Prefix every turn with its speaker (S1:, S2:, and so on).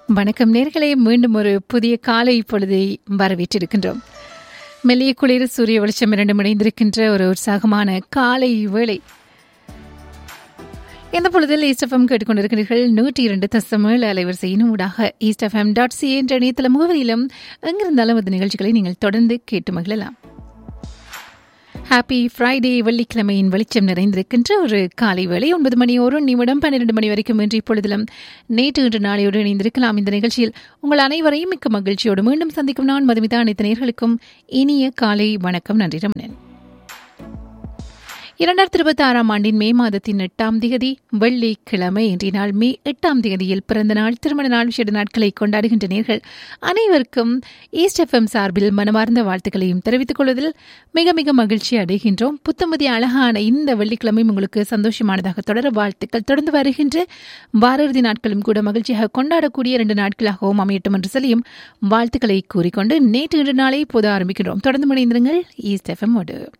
S1: வணக்கம் நேர்களே மீண்டும் ஒரு புதிய காலை பொழுதை வரவேற்றிருக்கின்றோம் மெல்லிய குளிர் சூரிய வெளிச்சம் இரண்டும் இணைந்திருக்கின்ற ஒரு உற்சாகமான காலை வேளை இந்த பொழுதில் ஈஸ்ட் எஃப்எம் கேட்டுக்கொண்டிருக்கிறீர்கள் நூற்றி இரண்டு தசம் ஏழு அலைவரிசையின் ஊடாக ஈஸ்ட் எஃப்எம் டாட் சி என்ற இணையதள முகவரியிலும் எங்கிருந்தாலும் அந்த நிகழ்ச்சிகளை நீங்கள் தொடர்ந்து கேட்டு மகிழலாம் ஹாப்பி ஃப்ரைடே வெள்ளிக்கிழமையின் வெளிச்சம் நிறைந்திருக்கின்ற ஒரு காலை வேளை ஒன்பது மணி ஒரு நிமிடம் பன்னிரண்டு மணி வரைக்கும் இன்று இப்பொழுதிலும் நேற்று இன்று நாளையோடு இணைந்திருக்கலாம் இந்த நிகழ்ச்சியில் உங்கள் அனைவரையும் மிக்க மகிழ்ச்சியோடு மீண்டும் சந்திக்கும் நான் மதுமிதா அனைத்து நேர்களுக்கும் இனிய காலை வணக்கம் நன்றி ரமணன் இரண்டாயிரத்தி இருபத்தி ஆறாம் ஆண்டின் மே மாதத்தின் எட்டாம் திகதி வெள்ளிக்கிழமை இன்றைய நாள் மே எட்டாம் திகதியில் பிறந்த நாள் திருமண நாள் விசேட நாட்களை கொண்டாடுகின்ற நேர்கள் அனைவருக்கும் ஈஸ்ட் எஃப்எம் சார்பில் மனமார்ந்த வாழ்த்துக்களையும் தெரிவித்துக் கொள்வதில் மிக மிக மகிழ்ச்சி அடைகின்றோம் புத்தமதி அழகான இந்த வெள்ளிக்கிழமை உங்களுக்கு சந்தோஷமானதாக தொடர வாழ்த்துக்கள் தொடர்ந்து வருகின்ற வாரறுதி நாட்களும் கூட மகிழ்ச்சியாக கொண்டாடக்கூடிய இரண்டு நாட்களாகவும் அமையட்டும் என்று சொல்லியும் வாழ்த்துக்களை கூறிக்கொண்டு நேற்று இன்று நாளை பொது ஆரம்பிக்கின்றோம் தொடர்ந்து முனைந்திருங்கள் ஈஸ்ட் எஃப்எம் ஓடு